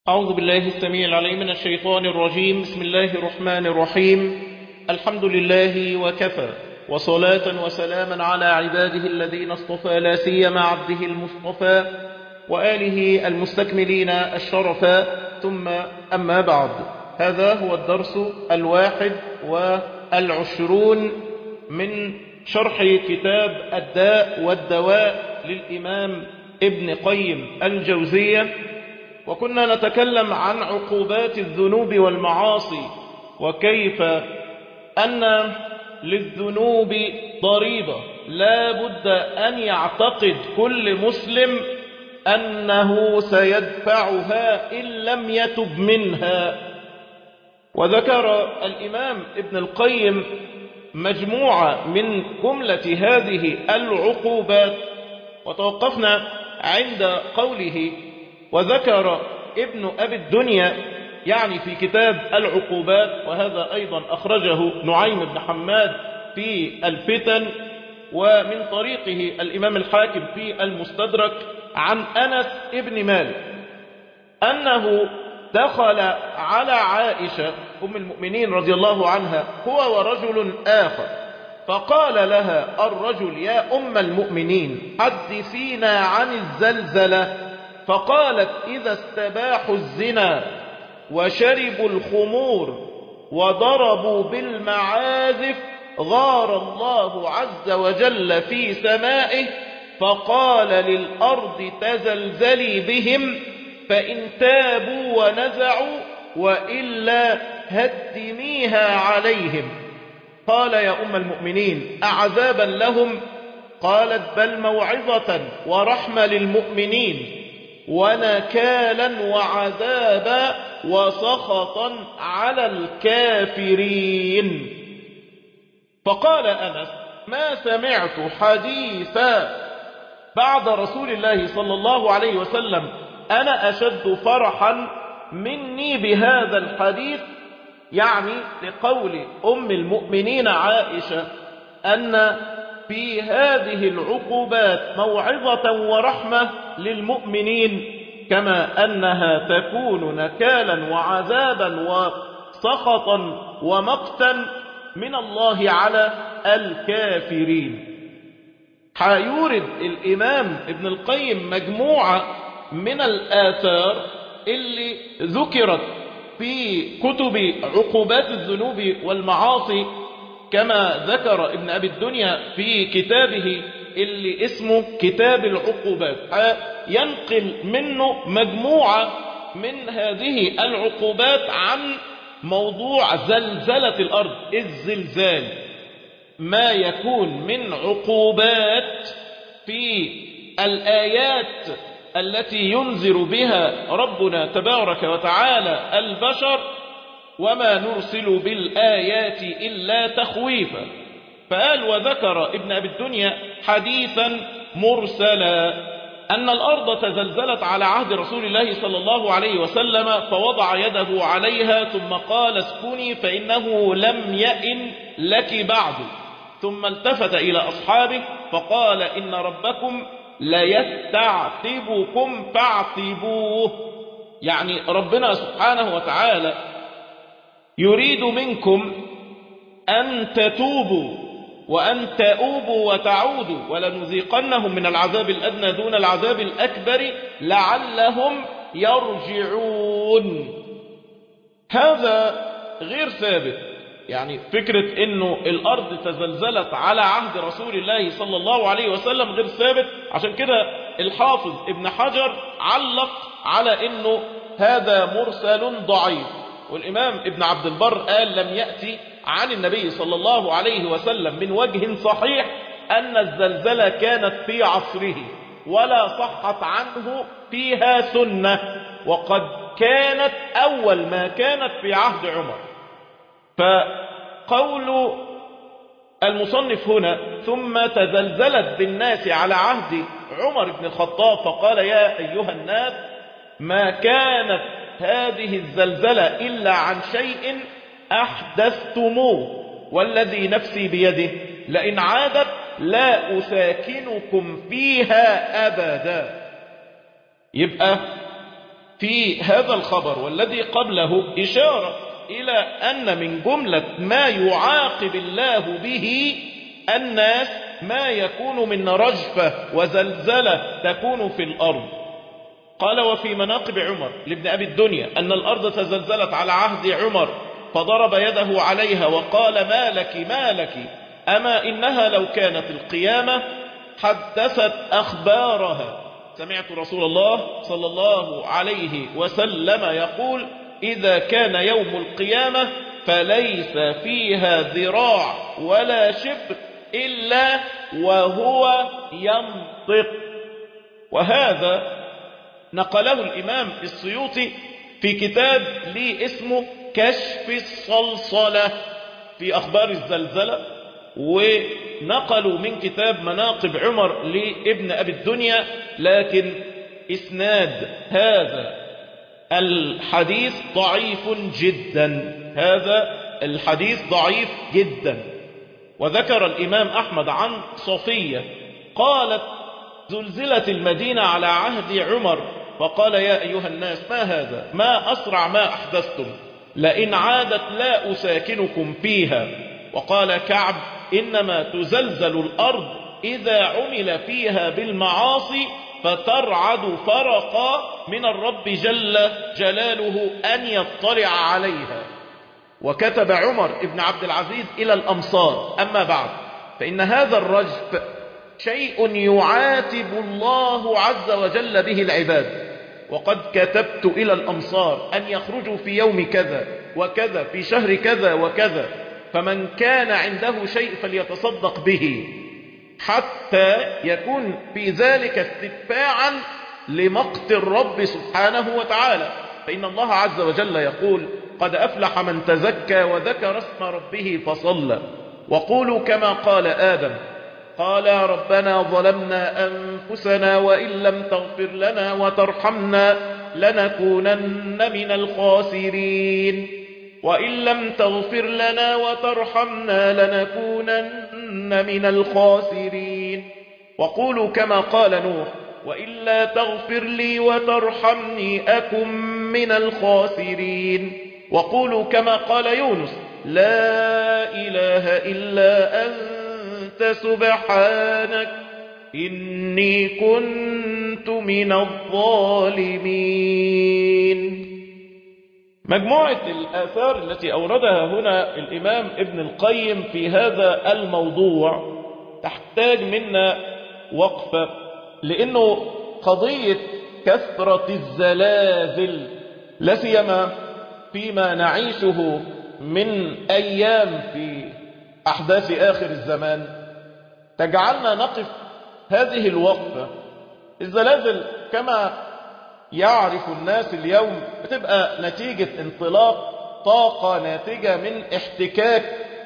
أعوذ بالله السميع العليم من الشيطان الرجيم بسم الله الرحمن الرحيم الحمد لله وكفى وصلاة وسلاما على عباده الذين اصطفى لا سيما عبده المصطفى وآله المستكملين الشرفا ثم أما بعد هذا هو الدرس الواحد والعشرون من شرح كتاب الداء والدواء للإمام ابن قيم الجوزية وكنا نتكلم عن عقوبات الذنوب والمعاصي وكيف أن للذنوب ضريبة لا بد أن يعتقد كل مسلم أنه سيدفعها إن لم يتب منها وذكر الإمام ابن القيم مجموعة من جملة هذه العقوبات وتوقفنا عند قوله وذكر ابن أبي الدنيا يعني في كتاب العقوبات وهذا أيضا أخرجه نعيم بن حماد في الفتن ومن طريقه الإمام الحاكم في المستدرك عن أنس ابن مالك أنه دخل على عائشة أم المؤمنين رضي الله عنها هو ورجل آخر فقال لها الرجل يا أم المؤمنين حدثينا عن الزلزلة فقالت إذا استباحوا الزنا وشربوا الخمور وضربوا بالمعازف غار الله عز وجل في سمائه فقال للأرض تزلزلي بهم فإن تابوا ونزعوا وإلا هدميها عليهم قال يا أم المؤمنين أعذابا لهم قالت بل موعظة ورحمة للمؤمنين ونكالا وعذابا وسخطا على الكافرين فقال أنس ما سمعت حديثا بعد رسول الله صلى الله عليه وسلم أنا أشد فرحا مني بهذا الحديث يعني لقول أم المؤمنين عائشة أن في هذه العقوبات موعظة ورحمة للمؤمنين كما أنها تكون نكالا وعذابا وسخطا ومقتا من الله على الكافرين حيورد الإمام ابن القيم مجموعة من الآثار اللي ذكرت في كتب عقوبات الذنوب والمعاصي كما ذكر ابن أبي الدنيا في كتابه اللي اسمه كتاب العقوبات ينقل منه مجموعة من هذه العقوبات عن موضوع زلزلة الأرض الزلزال ما يكون من عقوبات في الآيات التي ينذر بها ربنا تبارك وتعالى البشر وما نرسل بالآيات إلا تخويفا فقال وذكر ابن أبي الدنيا حديثا مرسلا أن الأرض تزلزلت على عهد رسول الله صلى الله عليه وسلم فوضع يده عليها ثم قال اسكني فإنه لم يئن لك بعد ثم التفت إلى أصحابه فقال إن ربكم ليستعتبكم فاعتبوه يعني ربنا سبحانه وتعالى يريد منكم أن تتوبوا وأن تؤوبوا وتعودوا ولنذيقنهم من العذاب الأدنى دون العذاب الأكبر لعلهم يرجعون هذا غير ثابت يعني فكرة انه الارض تزلزلت على عهد رسول الله صلى الله عليه وسلم غير ثابت عشان كده الحافظ ابن حجر علق على انه هذا مرسل ضعيف والامام ابن عبد البر قال لم يأتي عن النبي صلى الله عليه وسلم من وجه صحيح ان الزلزلة كانت في عصره ولا صحت عنه فيها سنة وقد كانت اول ما كانت في عهد عمر فقول المصنف هنا ثم تزلزلت بالناس على عهد عمر بن الخطاب فقال يا أيها الناس ما كانت هذه الزلزلة إلا عن شيء أحدثتموه والذي نفسي بيده لئن عادت لا أساكنكم فيها أبدا يبقى في هذا الخبر والذي قبله إشارة إلى أن من جملة ما يعاقب الله به الناس ما يكون من رجفة وزلزلة تكون في الأرض قال وفي مناقب عمر لابن أبي الدنيا أن الأرض تزلزلت على عهد عمر فضرب يده عليها وقال ما لك ما لك أما إنها لو كانت القيامة حدثت أخبارها سمعت رسول الله صلى الله عليه وسلم يقول إذا كان يوم القيامة فليس فيها ذراع ولا شبر إلا وهو ينطق وهذا نقله الإمام السيوطي في كتاب لي اسمه كشف الصلصلة في أخبار الزلزلة ونقلوا من كتاب مناقب عمر لابن أبي الدنيا لكن إسناد هذا الحديث ضعيف جدا هذا الحديث ضعيف جدا وذكر الإمام أحمد عن صفية قالت زلزلت المدينة على عهد عمر فقال يا أيها الناس ما هذا ما أسرع ما أحدثتم لئن عادت لا أساكنكم فيها وقال كعب إنما تزلزل الأرض إذا عمل فيها بالمعاصي فترعد فرقا من الرب جل جلاله أن يطلع عليها وكتب عمر ابن عبد العزيز إلى الأمصار أما بعد فإن هذا الرجف شيء يعاتب الله عز وجل به العباد وقد كتبت إلى الأمصار أن يخرجوا في يوم كذا وكذا في شهر كذا وكذا فمن كان عنده شيء فليتصدق به حتى يكون في ذلك استدفاعا لمقت الرب سبحانه وتعالى فإن الله عز وجل يقول قد أفلح من تزكى وذكر اسم ربه فصلى وقولوا كما قال آدم قال ربنا ظلمنا أنفسنا وإن لم تغفر لنا وترحمنا لنكونن من الخاسرين وإن لم تغفر لنا وترحمنا لنكونن من الخاسرين وقولوا كما قال نوح وإلا تغفر لي وترحمني أكن من الخاسرين وقولوا كما قال يونس لا إله إلا أنت سبحانك إني كنت من الظالمين مجموعة الآثار التي أوردها هنا الإمام ابن القيم في هذا الموضوع تحتاج منا وقفة لأنه قضية كثرة الزلازل لا سيما فيما نعيشه من أيام في أحداث آخر الزمان تجعلنا نقف هذه الوقفة الزلازل كما يعرف الناس اليوم بتبقى نتيجة انطلاق طاقة ناتجة من احتكاك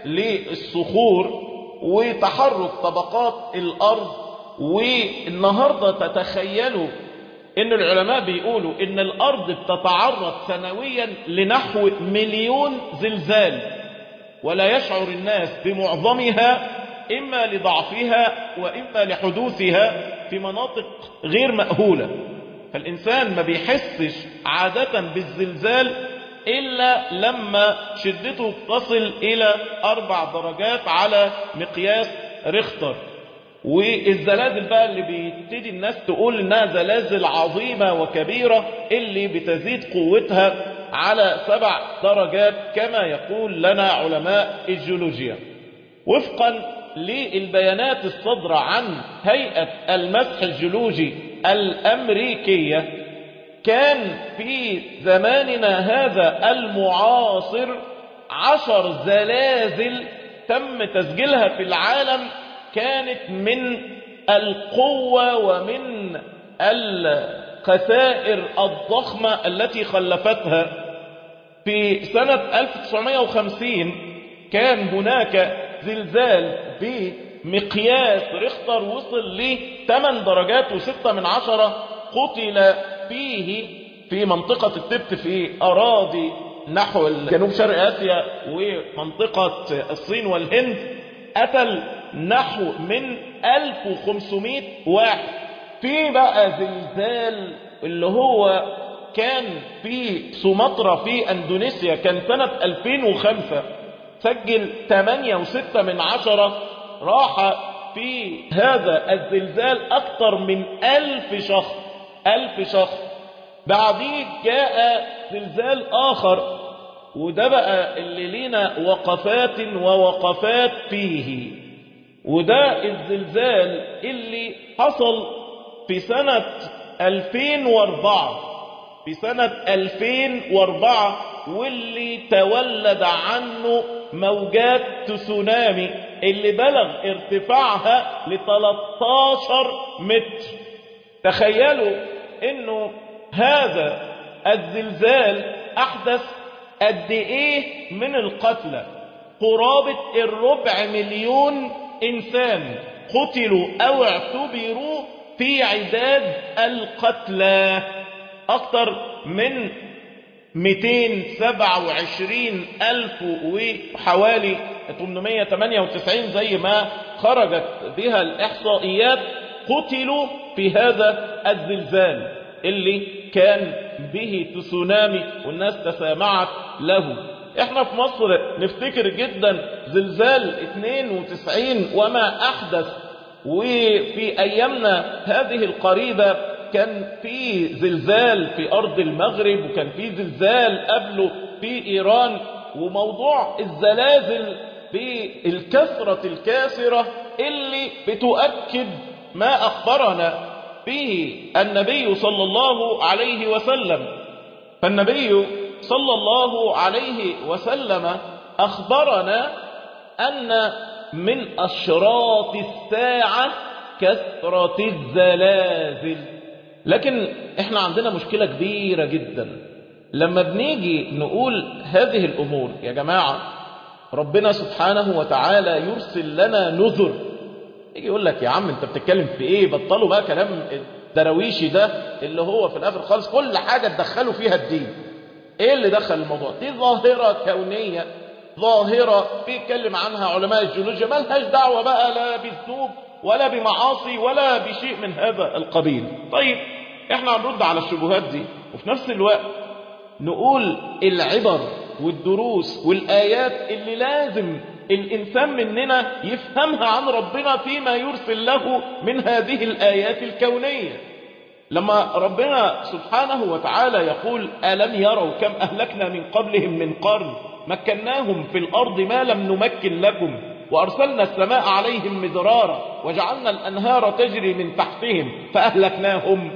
للصخور وتحرك طبقات الأرض والنهاردة تتخيلوا ان العلماء بيقولوا ان الارض بتتعرض سنويا لنحو مليون زلزال ولا يشعر الناس بمعظمها اما لضعفها واما لحدوثها في مناطق غير مأهولة فالانسان ما بيحسش عادة بالزلزال الا لما شدته تصل الى اربع درجات على مقياس ريختر والزلازل بقى اللي بيبتدي الناس تقول انها زلازل عظيمة وكبيرة اللي بتزيد قوتها على سبع درجات كما يقول لنا علماء الجيولوجيا وفقا للبيانات الصادرة عن هيئة المسح الجيولوجي الأمريكية كان في زماننا هذا المعاصر عشر زلازل تم تسجيلها في العالم كانت من القوة ومن الخسائر الضخمة التي خلفتها في سنة 1950 كان هناك زلزال بمقياس ريختر وصل ل 8 درجات و6 من عشرة قتل فيه في منطقة التبت في أراضي نحو جنوب شرق آسيا ومنطقة الصين والهند قتل نحو من 1500 واحد في بقى زلزال اللي هو كان في سومطرة في أندونيسيا كان سنة 2005 سجل 8.6 من عشرة راح في هذا الزلزال أكثر من ألف شخص ألف شخص بعديه جاء زلزال آخر وده بقى اللي لينا وقفات ووقفات فيه وده الزلزال اللي حصل في سنة 2004 في سنة 2004 واللي تولد عنه موجات تسونامي اللي بلغ ارتفاعها ل 13 متر تخيلوا انه هذا الزلزال احدث قد ايه من القتلى قرابة الربع مليون انسان قتلوا او اعتبروا في عداد القتلى اكثر من 227 ألف وحوالي 898 زي ما خرجت بها الإحصائيات قتلوا في هذا الزلزال اللي كان به تسونامي والناس تسامعت له احنا في مصر نفتكر جدا زلزال 92 وما أحدث وفي أيامنا هذه القريبة كان في زلزال في أرض المغرب وكان في زلزال قبله في إيران وموضوع الزلازل بالكثرة الكاسرة اللي بتؤكد ما أخبرنا به النبي صلى الله عليه وسلم فالنبي صلى الله عليه وسلم أخبرنا أن من أشراط الساعة كثرة الزلازل لكن احنا عندنا مشكلة كبيرة جدا لما بنيجي نقول هذه الأمور يا جماعة ربنا سبحانه وتعالى يرسل لنا نذر يجي يقول لك يا عم انت بتتكلم في ايه بطلوا بقى كلام الدراويشي ده اللي هو في الاخر خالص كل حاجة تدخلوا فيها الدين ايه اللي دخل الموضوع دي ظاهرة كونية ظاهرة بيتكلم عنها علماء الجيولوجيا مالهاش دعوة بقى لا بالذنوب ولا بمعاصي ولا بشيء من هذا القبيل طيب احنا هنرد على الشبهات دي وفي نفس الوقت نقول العبر والدروس والآيات اللي لازم الإنسان مننا يفهمها عن ربنا فيما يرسل له من هذه الآيات الكونية لما ربنا سبحانه وتعالى يقول ألم يروا كم أهلكنا من قبلهم من قرن مكناهم في الأرض ما لم نمكن لكم وأرسلنا السماء عليهم مدرارا وجعلنا الأنهار تجري من تحتهم فأهلكناهم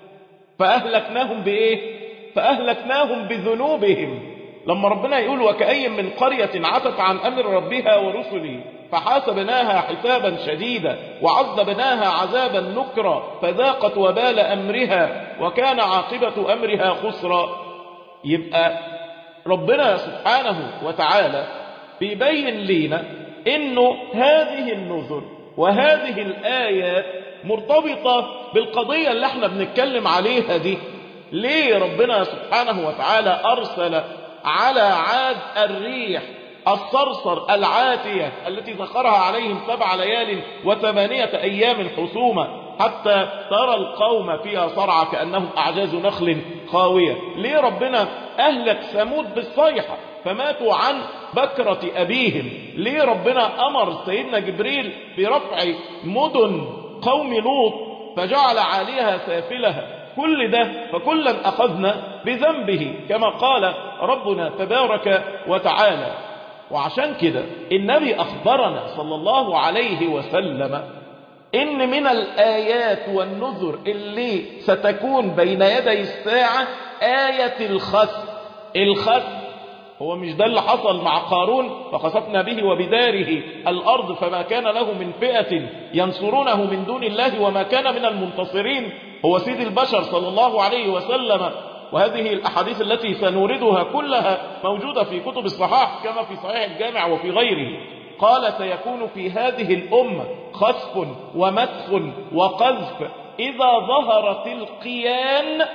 فأهلكناهم بإيه فأهلكناهم بذنوبهم لما ربنا يقول وكأي من قرية عتت عن أمر ربها ورسله فحاسبناها حسابا شديدا وعذبناها عذابا نكرا فذاقت وبال أمرها وكان عاقبة أمرها خسرا يبقى ربنا سبحانه وتعالى بيبين لنا انه هذه النذر وهذه الآيات مرتبطة بالقضية اللي احنا بنتكلم عليها دي ليه ربنا سبحانه وتعالى أرسل على عاد الريح الصرصر العاتية التي سخرها عليهم سبع ليال وثمانية أيام حسومة حتى ترى القوم فيها صرعى كأنهم أعجاز نخل خاوية ليه ربنا أهلك ثمود بالصيحة فماتوا عن بكرة أبيهم ليه ربنا أمر سيدنا جبريل برفع مدن قوم لوط فجعل عليها سافلها كل ده فكلا أخذنا بذنبه كما قال ربنا تبارك وتعالى وعشان كده النبي أخبرنا صلى الله عليه وسلم إن من الآيات والنذر اللي ستكون بين يدي الساعة آية الخس الخس هو مش ده اللي حصل مع قارون فخسفنا به وبداره الأرض فما كان له من فئة ينصرونه من دون الله وما كان من المنتصرين هو سيد البشر صلى الله عليه وسلم وهذه الأحاديث التي سنوردها كلها موجودة في كتب الصحاح كما في صحيح الجامع وفي غيره قال سيكون في هذه الأمة خسف ومسخ وقذف إذا ظهرت القيان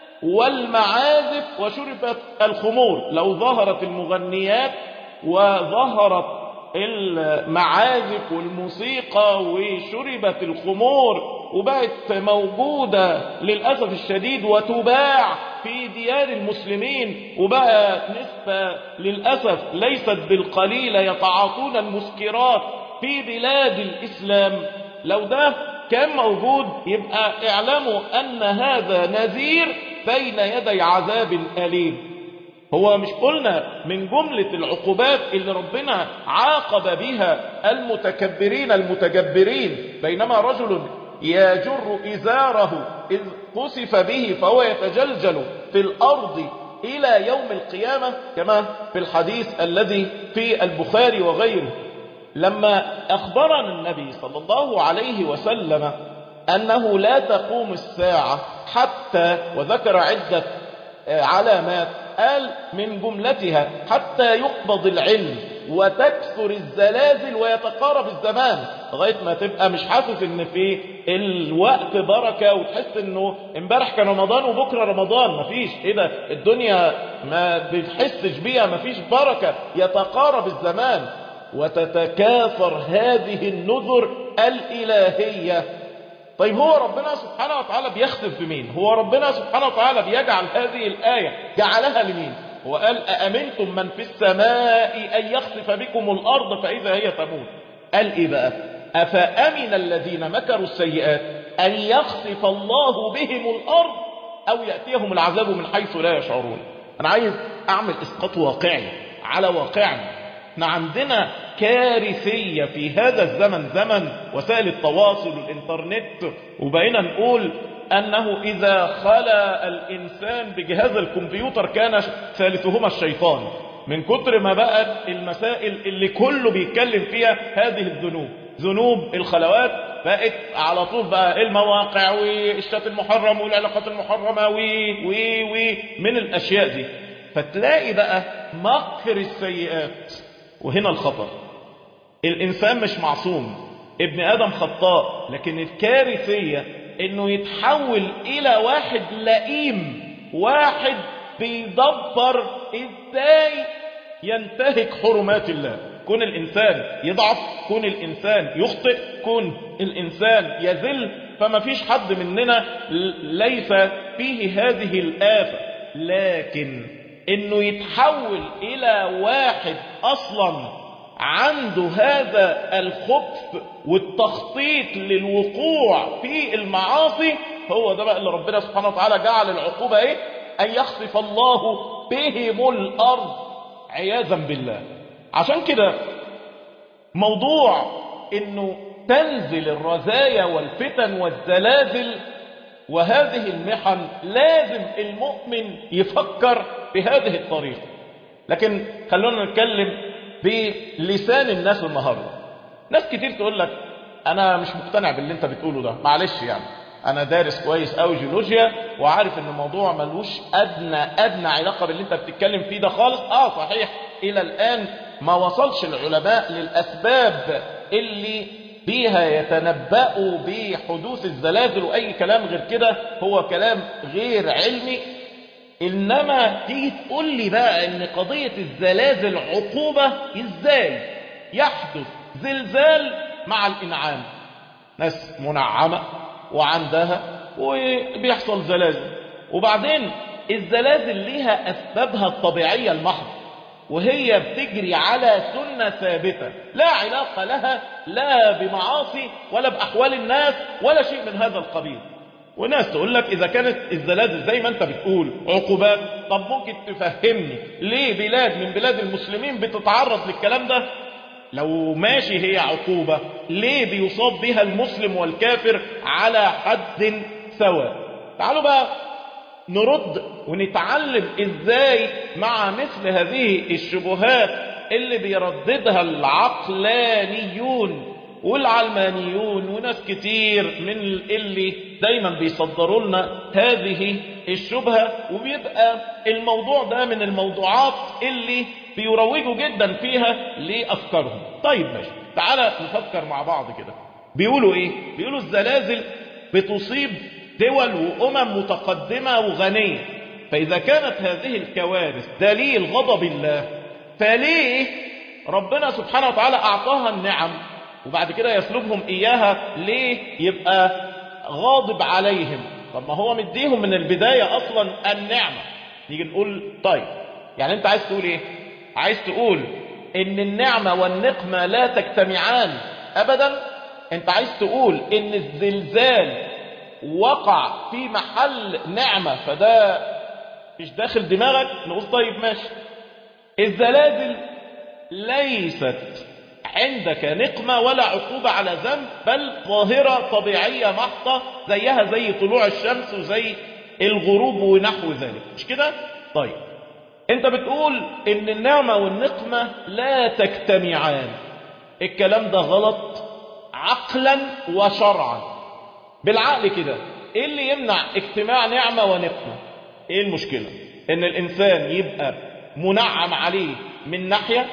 والمعازف وشربت الخمور لو ظهرت المغنيات وظهرت المعازف والموسيقى وشربت الخمور وبقت موجودة للأسف الشديد وتباع في ديار المسلمين وبقى نسبة للأسف ليست بالقليلة يتعاطون المسكرات في بلاد الإسلام لو ده كان موجود يبقى اعلموا أن هذا نذير بين يدي عذاب أليم هو مش قلنا من جملة العقوبات اللي ربنا عاقب بها المتكبرين المتجبرين بينما رجل يجر إزاره إذ قصف به فهو يتجلجل في الأرض إلى يوم القيامة كما في الحديث الذي في البخاري وغيره لما أخبرنا النبي صلى الله عليه وسلم أنه لا تقوم الساعة حتى وذكر عدة علامات قال من جملتها حتى يقبض العلم وتكثر الزلازل ويتقارب الزمان لغايه ما تبقى مش حاسس ان في الوقت بركه وتحس انه امبارح كان رمضان وبكره رمضان مفيش ايه ده الدنيا ما بتحسش بيها مفيش بركه يتقارب الزمان وتتكاثر هذه النذر الالهيه طيب هو ربنا سبحانه وتعالى بيخسف بمين هو ربنا سبحانه وتعالى بيجعل هذه الآية جعلها لمين هو قال أأمنتم من في السماء أن يخسف بكم الأرض فإذا هي تموت قال إيه بقى أفأمن الذين مكروا السيئات أن يخسف الله بهم الأرض أو يأتيهم العذاب من حيث لا يشعرون أنا عايز أعمل إسقاط واقعي على واقعنا احنا عندنا كارثية في هذا الزمن زمن وسائل التواصل والإنترنت وبقينا نقول أنه إذا خلى الإنسان بجهاز الكمبيوتر كان ثالثهما الشيطان من كتر ما بقت المسائل اللي كله بيتكلم فيها هذه الذنوب ذنوب الخلوات بقت على طول بقى المواقع والشات المحرم والعلاقات المحرمة وي وي وي من الأشياء دي فتلاقي بقى مكر السيئات وهنا الخطر الإنسان مش معصوم ابن آدم خطاء لكن الكارثية انه يتحول الى واحد لئيم واحد بيدبر ازاي ينتهك حرمات الله كون الانسان يضعف كون الانسان يخطئ كون الانسان يذل فما فيش حد مننا ليس فيه هذه الآفة لكن انه يتحول الى واحد اصلا عنده هذا الخبث والتخطيط للوقوع في المعاصي هو ده بقى اللي ربنا سبحانه وتعالى جعل العقوبة ايه ان يخسف الله بهم الارض عياذا بالله عشان كده موضوع انه تنزل الرزايا والفتن والزلازل وهذه المحن لازم المؤمن يفكر بهذه الطريقة لكن خلونا نتكلم بلسان الناس النهاردة ناس كتير تقول لك انا مش مقتنع باللي انت بتقوله ده معلش يعني انا دارس كويس قوي جيولوجيا وعارف ان الموضوع ملوش ادنى ادنى علاقه باللي انت بتتكلم فيه ده خالص اه صحيح الى الان ما وصلش العلماء للاسباب اللي بيها يتنبأوا بحدوث الزلازل واي كلام غير كده هو كلام غير علمي انما تيجي تقول لي بقى ان قضيه الزلازل عقوبه ازاي يحدث زلزال مع الانعام ناس منعمه وعندها وبيحصل زلازل وبعدين الزلازل ليها أسبابها الطبيعية المحض وهي بتجري على سنة ثابتة لا علاقة لها لا بمعاصي ولا بأحوال الناس ولا شيء من هذا القبيل وناس تقول لك إذا كانت الزلازل زي ما أنت بتقول عقوبات طب ممكن تفهمني ليه بلاد من بلاد المسلمين بتتعرض للكلام ده لو ماشي هي عقوبة ليه بيصاب بها المسلم والكافر على حد سواء تعالوا بقى نرد ونتعلم ازاي مع مثل هذه الشبهات اللي بيرددها العقلانيون والعلمانيون وناس كتير من اللي دايما بيصدروا لنا هذه الشبهة وبيبقى الموضوع ده من الموضوعات اللي بيروجوا جدا فيها لأفكارهم طيب ماشي تعالى نفكر مع بعض كده بيقولوا ايه بيقولوا الزلازل بتصيب دول وأمم متقدمة وغنية فإذا كانت هذه الكوارث دليل غضب الله فليه ربنا سبحانه وتعالى أعطاها النعم وبعد كده يسلبهم إياها ليه يبقى غاضب عليهم طب ما هو مديهم من البداية أصلا النعمة نيجي نقول طيب يعني أنت عايز تقول إيه عايز تقول إن النعمة والنقمة لا تجتمعان أبدا أنت عايز تقول إن الزلزال وقع في محل نعمة فده مش داخل دماغك نقول طيب ماشي الزلازل ليست عندك نقمة ولا عقوبة على ذنب بل ظاهرة طبيعية محضة زيها زي طلوع الشمس وزي الغروب ونحو ذلك مش كده؟ طيب انت بتقول ان النعمة والنقمة لا تجتمعان الكلام ده غلط عقلا وشرعا بالعقل كده ايه اللي يمنع اجتماع نعمة ونقمة ايه المشكلة ان الانسان يبقى منعم عليه من ناحية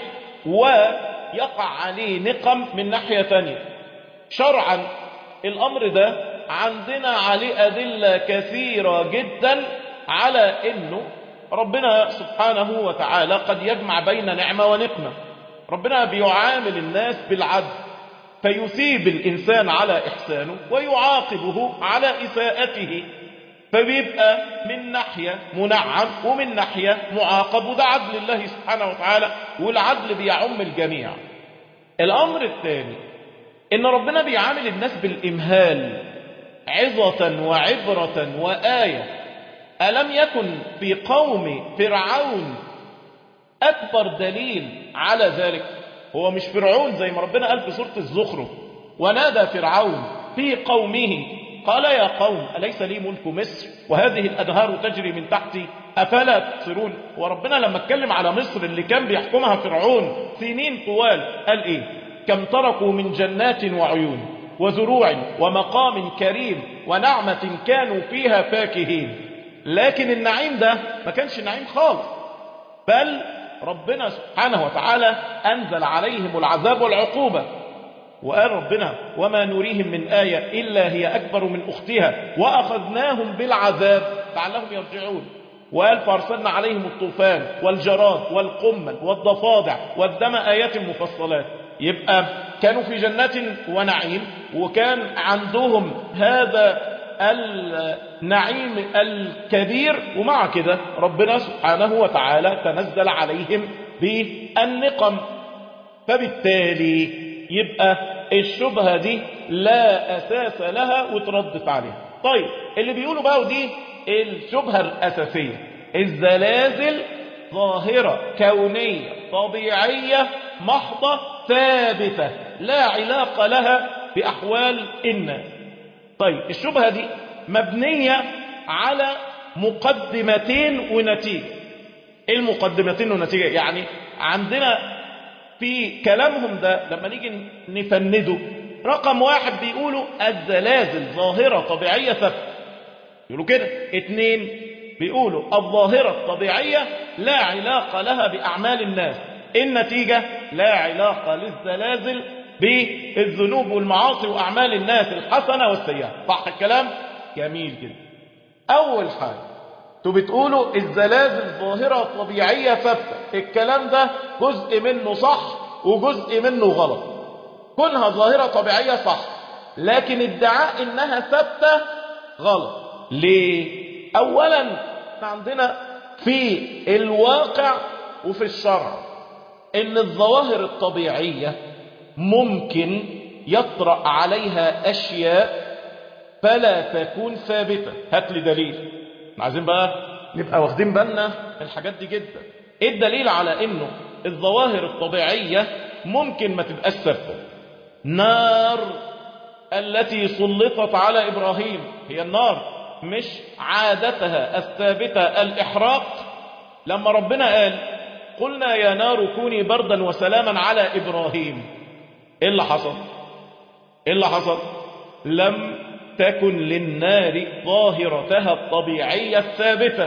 ويقع عليه نقم من ناحية تانية شرعا الامر ده عندنا عليه ادلة كثيرة جدا على انه ربنا سبحانه وتعالى قد يجمع بين نعمة ونقمة ربنا بيعامل الناس بالعدل فيثيب الإنسان على إحسانه ويعاقبه على إساءته فبيبقى من ناحية منعم ومن ناحية معاقب وده عدل الله سبحانه وتعالى والعدل بيعم الجميع الأمر الثاني إن ربنا بيعامل الناس بالإمهال عظة وعبرة وآية ألم يكن في قوم فرعون أكبر دليل على ذلك هو مش فرعون زي ما ربنا قال في سورة الزخرف ونادى فرعون في قومه قال يا قوم أليس لي ملك مصر وهذه الأنهار تجري من تحتي أفلا تبصرون وربنا لما اتكلم على مصر اللي كان بيحكمها فرعون سنين طوال قال إيه كم تركوا من جنات وعيون وزروع ومقام كريم ونعمة كانوا فيها فاكهين لكن النعيم ده ما كانش نعيم خالص بل ربنا سبحانه وتعالى أنزل عليهم العذاب والعقوبة وقال ربنا وما نريهم من آية إلا هي أكبر من أختها وأخذناهم بالعذاب لعلهم يرجعون وقال فارسلنا عليهم الطوفان والجراد والقمل والضفادع والدم آيات مفصلات يبقى كانوا في جنات ونعيم وكان عندهم هذا النعيم الكبير ومع كده ربنا سبحانه وتعالى تنزل عليهم بالنقم فبالتالي يبقى الشبهة دي لا أساس لها وتردف عليها طيب اللي بيقولوا بقى ودي الشبهة الأساسية الزلازل ظاهرة كونية طبيعية محضة ثابتة لا علاقة لها بأحوال الناس طيب الشبهة دي مبنية على مقدمتين ونتيجة ايه المقدمتين ونتيجة يعني عندنا في كلامهم ده لما نيجي نفنده رقم واحد بيقولوا الزلازل ظاهرة طبيعية ثابتة يقولوا كده اتنين بيقولوا الظاهرة الطبيعية لا علاقة لها بأعمال الناس النتيجة لا علاقة للزلازل بالذنوب والمعاصي وأعمال الناس الحسنة والسيئة صح الكلام؟ جميل جدا أول حاجة انتوا بتقولوا الزلازل ظاهرة طبيعية ثابتة الكلام ده جزء منه صح وجزء منه غلط كونها ظاهرة طبيعية صح لكن ادعاء انها ثابتة غلط ليه اولا عندنا في الواقع وفي الشرع ان الظواهر الطبيعية ممكن يطرأ عليها اشياء فلا تكون ثابتة هات لي دليل عايزين بقى نبقى واخدين بالنا الحاجات دي جدا ايه الدليل على انه الظواهر الطبيعية ممكن ما تبقاش ثابتة نار التي سلطت على ابراهيم هي النار مش عادتها الثابتة الاحراق لما ربنا قال قلنا يا نار كوني بردا وسلاما على ابراهيم ايه اللي حصل ايه اللي حصل لم تكن للنار ظاهرتها الطبيعية الثابتة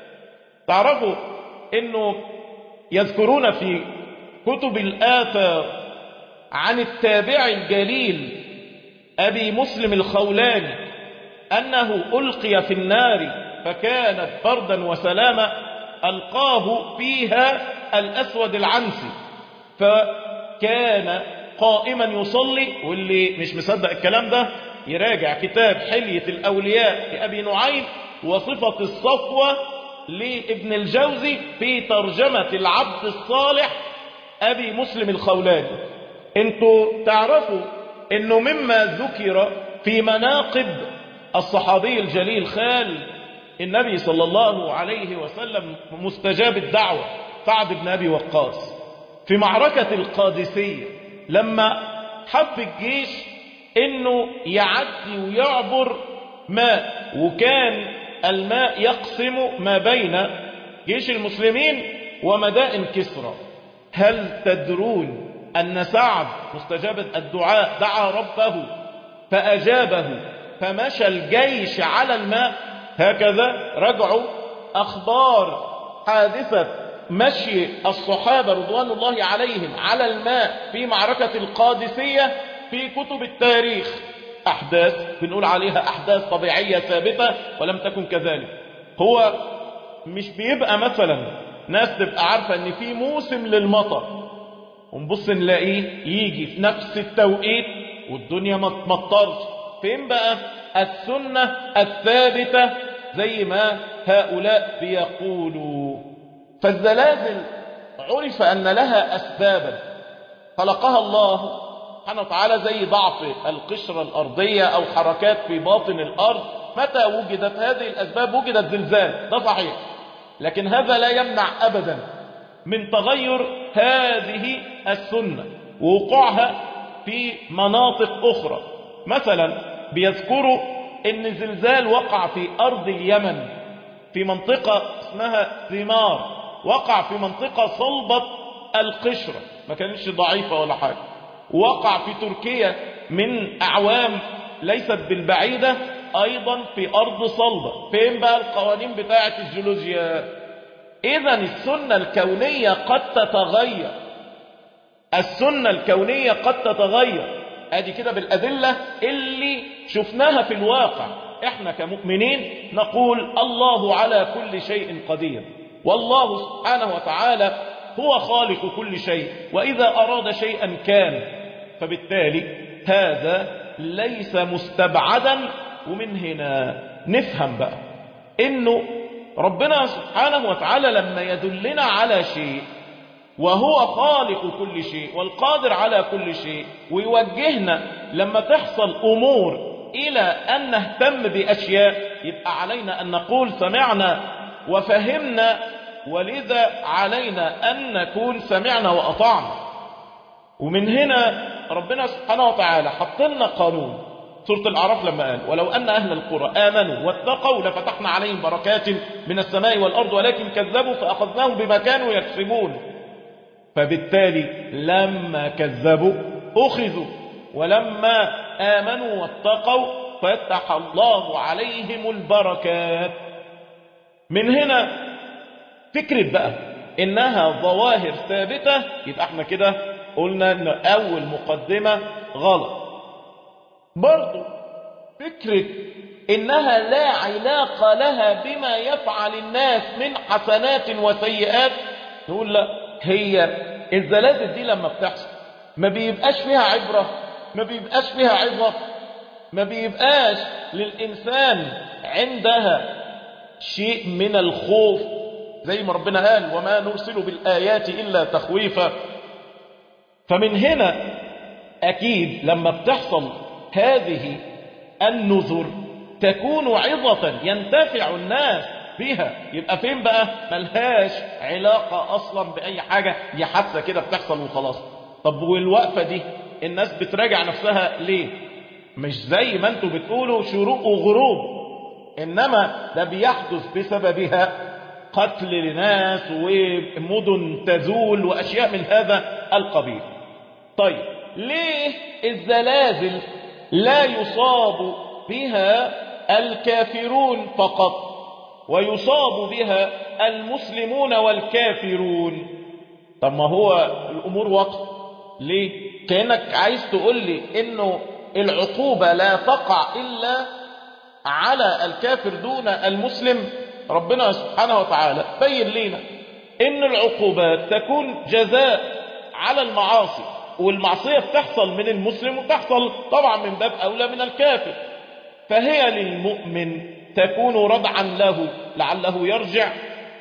تعرفوا انه يذكرون في كتب الآثار عن التابع الجليل أبي مسلم الخولاني أنه ألقي في النار فكانت بردا وسلاما ألقاه فيها الأسود العنسي فكان قائما يصلي واللي مش مصدق الكلام ده يراجع كتاب حلية الأولياء لأبي نعيم وصفة الصفوة لابن الجوزي في ترجمة العبد الصالح أبي مسلم الخولاني انتوا تعرفوا انه مما ذكر في مناقب الصحابي الجليل خال النبي صلى الله عليه وسلم مستجاب الدعوة سعد بن أبي وقاص في معركة القادسية لما حب الجيش انه يعدي ويعبر ماء وكان الماء يقسم ما بين جيش المسلمين ومدائن كسرى هل تدرون أن سعد مستجاب الدعاء دعا ربه فأجابه فمشى الجيش على الماء هكذا رجعوا أخبار حادثة مشي الصحابة رضوان الله عليهم على الماء في معركة القادسية في كتب التاريخ أحداث بنقول عليها أحداث طبيعية ثابتة ولم تكن كذلك هو مش بيبقى مثلا ناس تبقى عارفة ان في موسم للمطر ونبص نلاقيه يجي في نفس التوقيت والدنيا ما تمطرش فين بقى السنة الثابتة زي ما هؤلاء بيقولوا فالزلازل عرف أن لها أسبابا خلقها الله سبحانه وتعالى زي ضعف القشرة الأرضية أو حركات في باطن الأرض متى وجدت هذه الأسباب وجدت زلزال ده صحيح لكن هذا لا يمنع أبدا من تغير هذه السنة ووقوعها في مناطق أخرى مثلا بيذكروا ان زلزال وقع في أرض اليمن في منطقة اسمها ثمار وقع في منطقة صلبة القشرة ما كانتش ضعيفة ولا حاجة وقع في تركيا من أعوام ليست بالبعيدة أيضا في أرض صلبة فين بقى القوانين بتاعة الجيولوجيا إذا السنة الكونية قد تتغير السنة الكونية قد تتغير ادي كده بالأدلة اللي شفناها في الواقع احنا كمؤمنين نقول الله على كل شيء قدير والله سبحانه وتعالى هو خالق كل شيء وإذا أراد شيئا كان فبالتالي هذا ليس مستبعدا ومن هنا نفهم بقى انه ربنا سبحانه وتعالى لما يدلنا على شيء وهو خالق كل شيء والقادر على كل شيء ويوجهنا لما تحصل أمور إلى أن نهتم بأشياء يبقى علينا أن نقول سمعنا وفهمنا ولذا علينا أن نكون سمعنا وأطعنا ومن هنا ربنا سبحانه وتعالى حط لنا قانون سورة الأعراف لما قال ولو أن أهل القرى آمنوا واتقوا لفتحنا عليهم بركات من السماء والأرض ولكن كذبوا فأخذناهم بما كانوا يكسبون فبالتالي لما كذبوا أخذوا ولما آمنوا واتقوا فتح الله عليهم البركات من هنا فكرة بقى إنها ظواهر ثابتة يبقى احنا كده قلنا إن أول مقدمة غلط برضو فكرة إنها لا علاقة لها بما يفعل الناس من حسنات وسيئات نقول لا هي الزلازل دي لما بتحصل ما بيبقاش فيها عبرة ما بيبقاش فيها عظة ما بيبقاش للإنسان عندها شيء من الخوف زي ما ربنا قال وما نرسل بالآيات إلا تخويفا فمن هنا أكيد لما بتحصل هذه النذر تكون عظة ينتفع الناس بها يبقى فين بقى ملهاش علاقة أصلا بأي حاجة دي حادثة كده بتحصل وخلاص طب والوقفة دي الناس بتراجع نفسها ليه مش زي ما انتوا بتقولوا شروق وغروب إنما ده بيحدث بسببها قتل لناس ومدن تزول وأشياء من هذا القبيل طيب ليه الزلازل لا يصاب بها الكافرون فقط ويصاب بها المسلمون والكافرون طب ما هو الأمور وقت ليه كأنك عايز تقول لي انه العقوبة لا تقع إلا على الكافر دون المسلم ربنا سبحانه وتعالى بين لنا ان العقوبات تكون جزاء على المعاصي والمعصية بتحصل من المسلم وتحصل طبعا من باب أولى من الكافر فهي للمؤمن تكون ردعا له لعله يرجع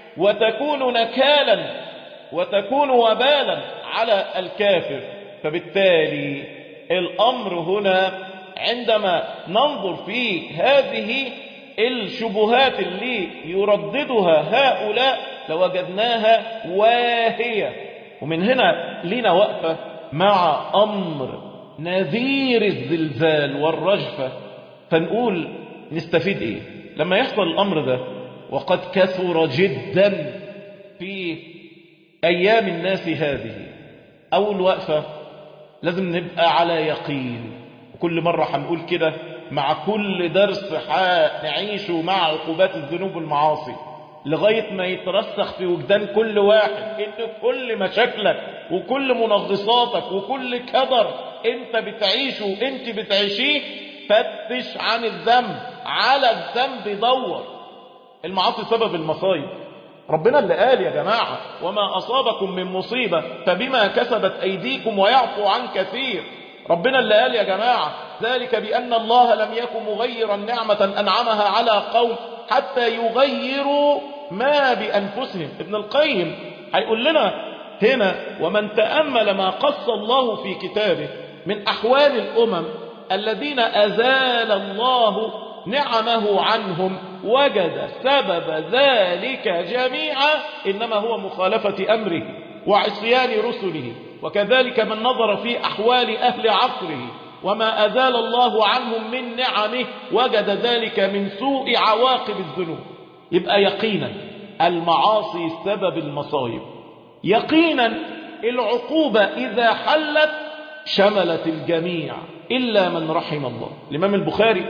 وتكون نكالا وتكون وبالا على الكافر فبالتالي الأمر هنا عندما ننظر في هذه الشبهات اللي يرددها هؤلاء لوجدناها واهية ومن هنا لنا وقفة مع أمر نذير الزلزال والرجفة فنقول نستفيد ايه لما يحصل الأمر ده وقد كثر جدا في أيام الناس هذه أول وقفة لازم نبقى على يقين وكل مرة هنقول كده مع كل درس نعيشه مع عقوبات الذنوب والمعاصي لغاية ما يترسخ في وجدان كل واحد ان كل مشاكلك وكل منغصاتك وكل كدر انت بتعيشه وانت بتعيشيه فتش عن الذنب على الذنب دور المعاصي سبب المصايب ربنا اللي قال يا جماعة وما أصابكم من مصيبة فبما كسبت أيديكم ويعفو عن كثير ربنا اللي قال يا جماعة ذلك بأن الله لم يكن مغيرا نعمة أنعمها على قوم حتى يغيروا ما بأنفسهم ابن القيم هيقول لنا هنا ومن تأمل ما قص الله في كتابه من أحوال الأمم الذين أزال الله نعمه عنهم وجد سبب ذلك جميعا إنما هو مخالفة أمره وعصيان رسله وكذلك من نظر في أحوال أهل عصره وما أزال الله عنهم من نعمه وجد ذلك من سوء عواقب الذنوب يبقى يقينا المعاصي سبب المصايب يقينا العقوبة إذا حلت شملت الجميع إلا من رحم الله الإمام البخاري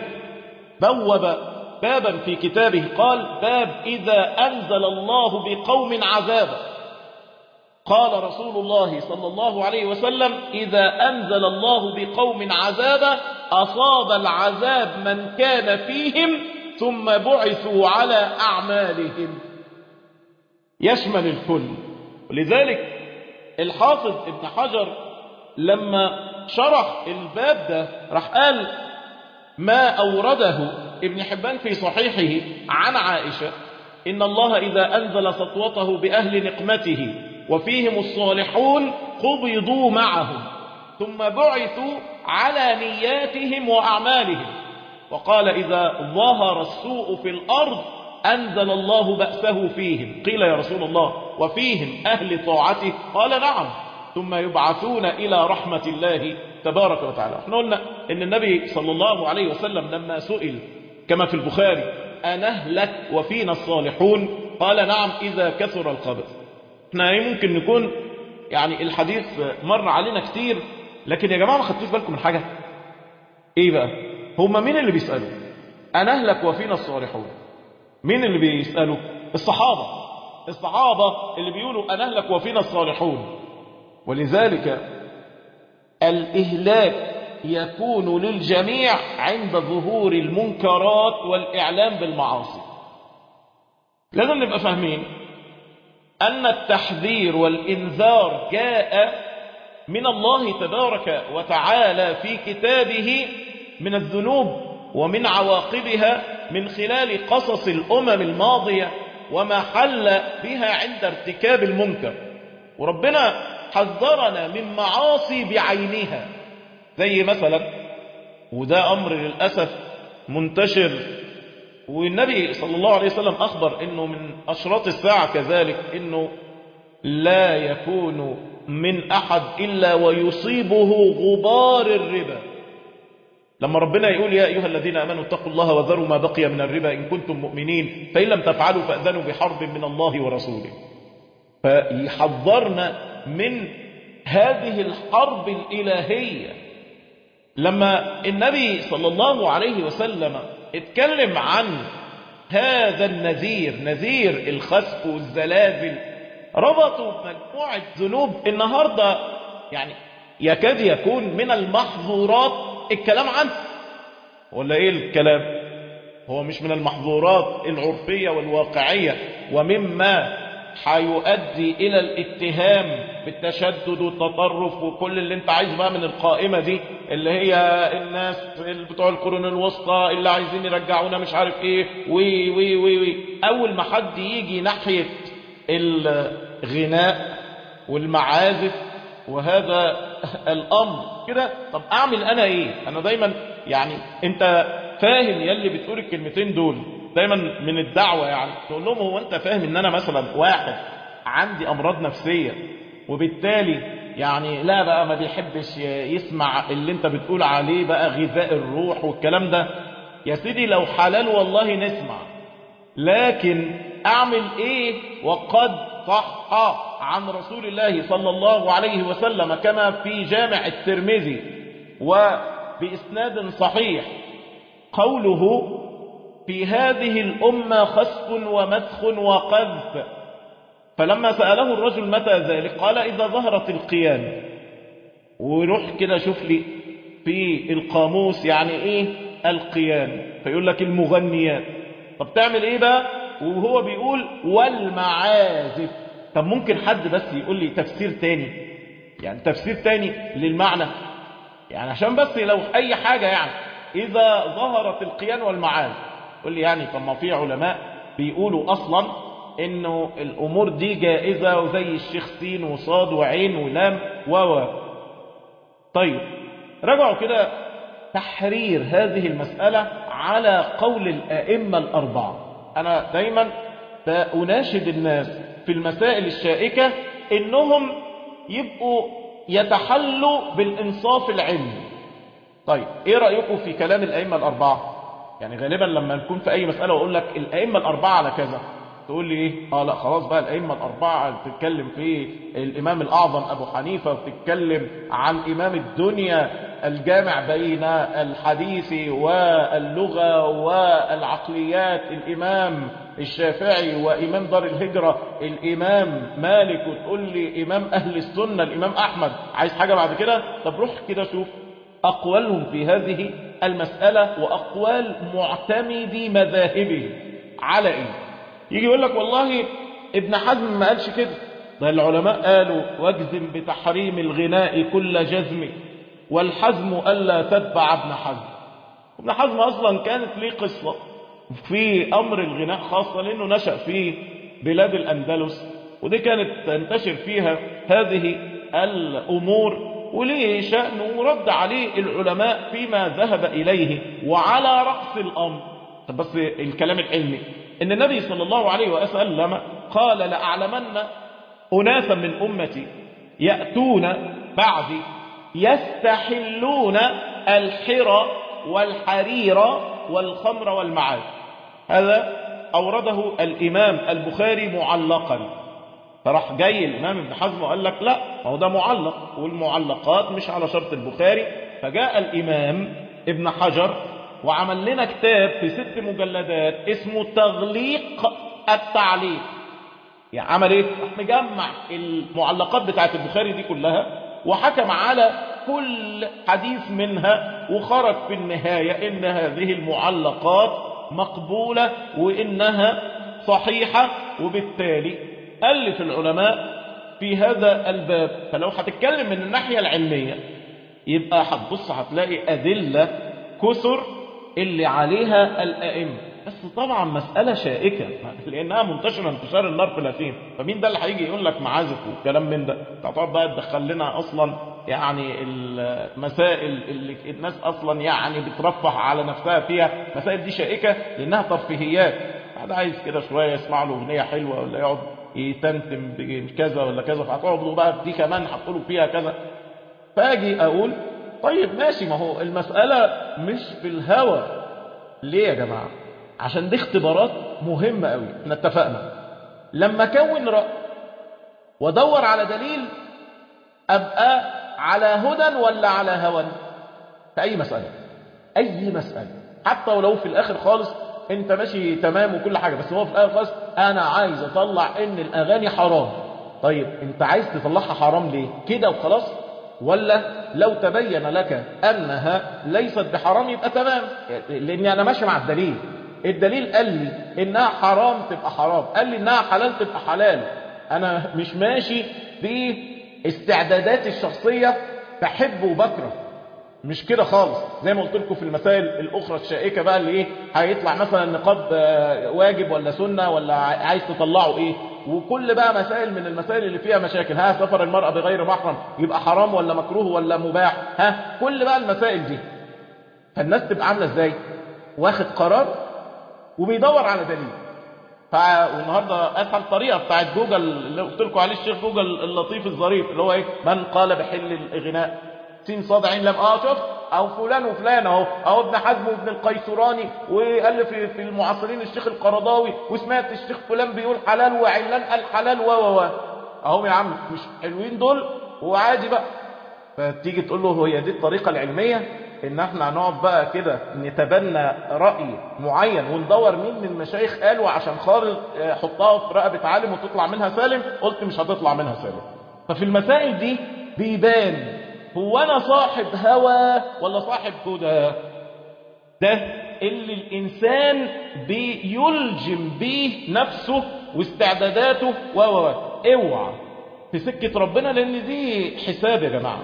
بوب بابا في كتابه قال باب إذا أنزل الله بقوم عذابا قال رسول الله صلى الله عليه وسلم إذا أنزل الله بقوم عذابا أصاب العذاب من كان فيهم ثم بعثوا على أعمالهم يشمل الكل ولذلك الحافظ ابن حجر لما شرح الباب ده راح قال ما أورده ابن حبان في صحيحه عن عائشة إن الله إذا أنزل سطوته بأهل نقمته وفيهم الصالحون قبضوا معهم ثم بعثوا على نياتهم وأعمالهم وقال إذا ظهر السوء في الأرض أنزل الله بأسه فيهم قيل يا رسول الله وفيهم أهل طاعته قال نعم ثم يبعثون إلى رحمة الله تبارك وتعالى احنا قلنا ان النبي صلى الله عليه وسلم لما سئل كما في البخاري أنهلك وفينا الصالحون قال نعم إذا كثر الخبث احنا ممكن نكون يعني الحديث مر علينا كتير لكن يا جماعة ما خدتوش بالكم من حاجة ايه بقى هم مين اللي بيسألوا أنهلك وفينا الصالحون مين اللي بيسألوا الصحابة الصحابة اللي بيقولوا أنهلك وفينا الصالحون ولذلك الإهلاك يكون للجميع عند ظهور المنكرات والإعلام بالمعاصي لازم نبقى فاهمين أن التحذير والإنذار جاء من الله تبارك وتعالى في كتابه من الذنوب ومن عواقبها من خلال قصص الأمم الماضية وما حل بها عند ارتكاب المنكر وربنا حذرنا من معاصي بعينها زي مثلا وده أمر للأسف منتشر والنبي صلى الله عليه وسلم أخبر أنه من أشراط الساعة كذلك أنه لا يكون من أحد إلا ويصيبه غبار الربا لما ربنا يقول يا أيها الذين أمنوا اتقوا الله وذروا ما بقي من الربا إن كنتم مؤمنين فإن لم تفعلوا فأذنوا بحرب من الله ورسوله فيحذرنا من هذه الحرب الإلهية لما النبي صلى الله عليه وسلم اتكلم عن هذا النذير نذير الخسف والزلازل ربطوا مجموعة ذنوب النهاردة يعني يكاد يكون من المحظورات الكلام عنه ولا ايه الكلام هو مش من المحظورات العرفية والواقعية ومما هيؤدي الى الاتهام بالتشدد والتطرف وكل اللي انت عايز بقى من القائمة دي اللي هي الناس اللي بتوع القرون الوسطى اللي عايزين يرجعونا مش عارف ايه وي وي وي وي اول ما حد يجي ناحية الغناء والمعازف وهذا الامر كده طب اعمل انا ايه انا دايما يعني انت فاهم يلي بتقول الكلمتين دول دايما من الدعوة يعني تقول لهم هو انت فاهم ان انا مثلا واحد عندي امراض نفسية وبالتالي يعني لا بقى ما بيحبش يسمع اللي انت بتقول عليه بقى غذاء الروح والكلام ده يا سيدي لو حلال والله نسمع لكن اعمل ايه وقد صح عن رسول الله صلى الله عليه وسلم كما في جامع الترمذي وبإسناد صحيح قوله في هذه الأمة خسف ومسخ وقذف فلما سأله الرجل متى ذلك قال إذا ظهرت القيام وروح كده شوف لي في القاموس يعني إيه القيام فيقول لك المغنيات طب تعمل إيه بقى وهو بيقول والمعازف طب ممكن حد بس يقول لي تفسير تاني يعني تفسير تاني للمعنى يعني عشان بس لو أي حاجة يعني إذا ظهرت القيان والمعازف قول لي يعني طب ما في علماء بيقولوا أصلا إنه الأمور دي جائزة وزي الشيخ سين وصاد وعين ولام و طيب رجعوا كده تحرير هذه المسألة على قول الأئمة الأربعة أنا دايما أناشد الناس في المسائل الشائكة إنهم يبقوا يتحلوا بالإنصاف العلمي طيب إيه رأيكم في كلام الأئمة الأربعة يعني غالبا لما نكون في أي مسألة وأقول لك الأئمة الأربعة على كذا تقول لي ايه اه لا خلاص بقى الائمه الاربعه بتتكلم في الامام الاعظم ابو حنيفه وبتتكلم عن امام الدنيا الجامع بين الحديث واللغه والعقليات الامام الشافعي وامام دار الهجره الامام مالك وتقول لي امام اهل السنه الامام احمد عايز حاجه بعد كده طب روح كده شوف اقوالهم في هذه المساله واقوال معتمدي مذاهبهم على ايه يجي يقول لك والله ابن حزم ما قالش كده ده العلماء قالوا واجزم بتحريم الغناء كل جزم والحزم ألا تتبع ابن حزم ابن حزم أصلا كانت ليه قصة في أمر الغناء خاصة لأنه نشأ في بلاد الأندلس ودي كانت تنتشر فيها هذه الأمور وليه شأن ورد عليه العلماء فيما ذهب إليه وعلى رأس الأمر بس الكلام العلمي ان النبي صلى الله عليه وسلم قال لأعلمن أناسا من أمتي يأتون بعدي يستحلون الحرى والحرير والخمر والمعاد هذا أورده الإمام البخاري معلقا فراح جاي الإمام ابن حزم وقال لك لا هو ده معلق والمعلقات مش على شرط البخاري فجاء الإمام ابن حجر وعمل لنا كتاب في ست مجلدات اسمه تغليق التعليق يعني عمل ايه مجمع المعلقات بتاعت البخاري دي كلها وحكم على كل حديث منها وخرج في النهاية ان هذه المعلقات مقبولة وانها صحيحة وبالتالي ألف العلماء في هذا الباب فلو هتتكلم من الناحية العلمية يبقى هتبص هتلاقي أدلة كثر اللي عليها الأئمة بس طبعا مسألة شائكة لأنها منتشرة انتشار النار في الأثيم فمين ده اللي هيجي يقول لك معازف وكلام من ده تقعد بقى تدخل لنا أصلا يعني المسائل اللي الناس أصلا يعني بترفه على نفسها فيها مسائل دي شائكة لأنها ترفيهيات هذا عايز كده شوية يسمع له أغنية حلوة ولا يقعد يتنتم بكذا ولا كذا فهتقعدوا بقى دي كمان هتقولوا فيها كذا فاجي أقول طيب ماشي ما هو المسألة مش في الهوى ليه يا جماعة عشان دي اختبارات مهمة قوي احنا اتفقنا لما كون رأي ودور على دليل أبقى على هدى ولا على هوى في أي مسألة أي مسألة حتى ولو في الآخر خالص انت ماشي تمام وكل حاجة بس هو في الآخر خالص أنا عايز أطلع إن الأغاني حرام طيب انت عايز تطلعها حرام ليه كده وخلاص ولا لو تبين لك أنها ليست بحرام يبقى تمام لأني أنا ماشي مع الدليل الدليل قال لي إنها حرام تبقى حرام قال لي إنها حلال تبقى حلال انا مش ماشي باستعداداتي الشخصية بحب وبكره مش كده خالص زي ما قلت لكم في المسائل الاخرى الشائكه بقى اللي ايه هيطلع مثلا النقاب واجب ولا سنه ولا عايز تطلعه ايه وكل بقى مسائل من المسائل اللي فيها مشاكل ها سفر المرأة بغير محرم يبقى حرام ولا مكروه ولا مباح ها كل بقى المسائل دي فالناس تبقى عاملة ازاي واخد قرار وبيدور على دليل ف... والنهارده اسهل طريقه بتاعت جوجل اللي قلت لكم عليه الشيخ جوجل اللطيف الظريف اللي هو ايه من قال بحل الغناء سين صاد عين لم اه شفت او فلان وفلان اهو اهو ابن حزم وابن القيسراني وقال في في المعاصرين الشيخ القرضاوي وسمعت الشيخ فلان بيقول حلال وعلان قال حلال و و و اهو يا عم مش حلوين دول وعادي بقى فتيجي تقول له هي دي الطريقه العلميه ان احنا هنقعد بقى كده نتبنى راي معين وندور مين من المشايخ قالوا عشان خالص حطها في رقبه عالم وتطلع منها سالم قلت مش هتطلع منها سالم ففي المسائل دي بيبان هو انا صاحب هوى ولا صاحب هدى ده اللي الانسان بيلجم بيه نفسه واستعداداته و و اوعى في سكه ربنا لان دي حساب يا جماعه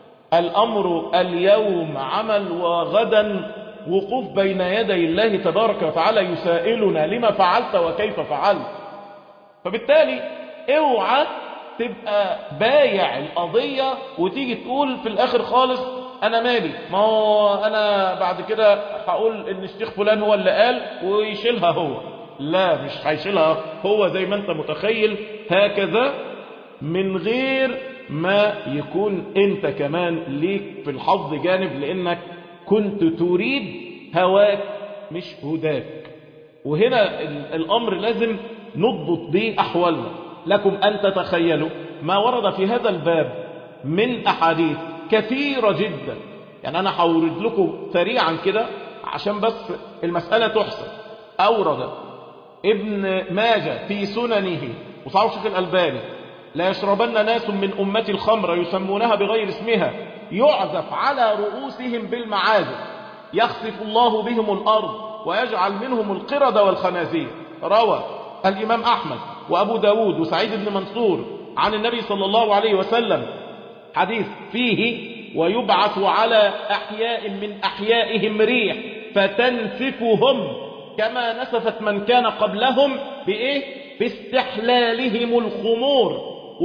الامر اليوم عمل وغدا وقوف بين يدي الله تبارك وتعالى يسائلنا لما فعلت وكيف فعلت فبالتالي اوعى تبقى بايع القضية وتيجي تقول في الاخر خالص انا مالي ما هو انا بعد كده هقول ان الشيخ فلان هو اللي قال ويشيلها هو لا مش هيشيلها هو زي ما انت متخيل هكذا من غير ما يكون انت كمان ليك في الحظ جانب لانك كنت تريد هواك مش هداك وهنا الامر لازم نضبط به احوالنا لكم أن تتخيلوا ما ورد في هذا الباب من أحاديث كثيرة جدا يعني أنا هورد لكم سريعا كده عشان بس المسألة تحسن أورد ابن ماجة في سننه وصعب الشيخ الألباني لا يشربن ناس من أمة الخمر يسمونها بغير اسمها يعزف على رؤوسهم بالمعازف يخسف الله بهم الأرض ويجعل منهم القرد والخنازير روى الإمام أحمد وأبو داود وسعيد بن منصور عن النبي صلى الله عليه وسلم حديث فيه ويبعث على أحياء من أحيائهم ريح فتنسفهم كما نسفت من كان قبلهم بإيه؟ باستحلالهم الخمور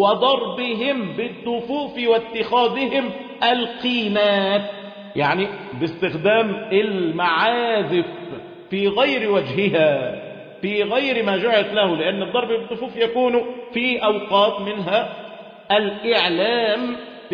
وضربهم بالدفوف واتخاذهم القينات يعني باستخدام المعازف في غير وجهها في غير ما جعلت له لأن الضرب بالدفوف يكون في أوقات منها الإعلام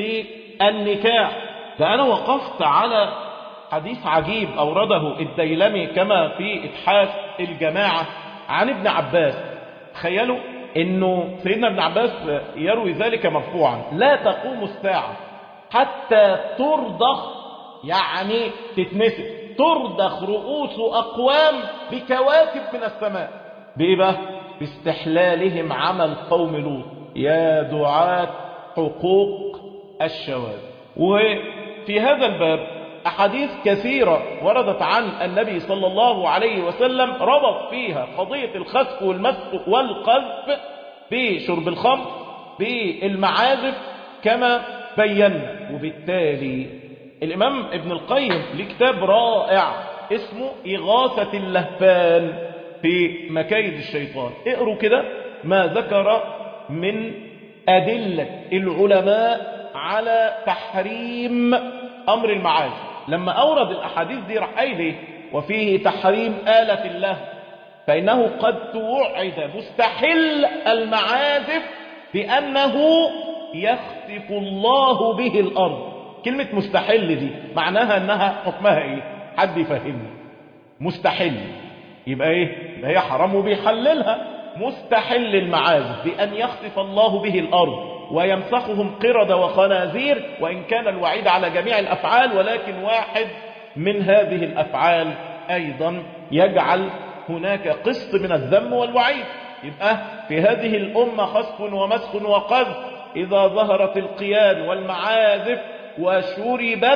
بالنكاح فأنا وقفت على حديث عجيب أورده الديلمي كما في إتحاف الجماعة عن ابن عباس تخيلوا انه سيدنا ابن عباس يروي ذلك مرفوعا لا تقوم الساعة حتى ترضخ يعني تتنسف ترضخ رؤوس أقوام بكواكب من السماء بإيه بقى؟ باستحلالهم عمل قوم لوط يا دعاة حقوق الشواذ وفي هذا الباب أحاديث كثيرة وردت عن النبي صلى الله عليه وسلم ربط فيها قضية الخسف والمسك والقذف بشرب الخمر بالمعازف كما بينا وبالتالي الإمام ابن القيم لكتاب رائع اسمه إغاثة اللهفان في مكايد الشيطان اقروا كده ما ذكر من أدلة العلماء على تحريم أمر المعازف لما أورد الأحاديث دي راح قايل وفيه تحريم آلة الله فإنه قد توعد مستحل المعازف بأنه يخسف الله به الأرض كلمة مستحل دي معناها أنها حكمها إيه حد يفهمني مستحل يبقى إيه ده هي حرام وبيحللها مستحل المعازف بأن يخسف الله به الأرض ويمسخهم قرد وخنازير وإن كان الوعيد على جميع الأفعال ولكن واحد من هذه الأفعال أيضا يجعل هناك قسط من الذم والوعيد يبقى في هذه الأمة خسف ومسخ وقذف إذا ظهرت القياد والمعازف وشربت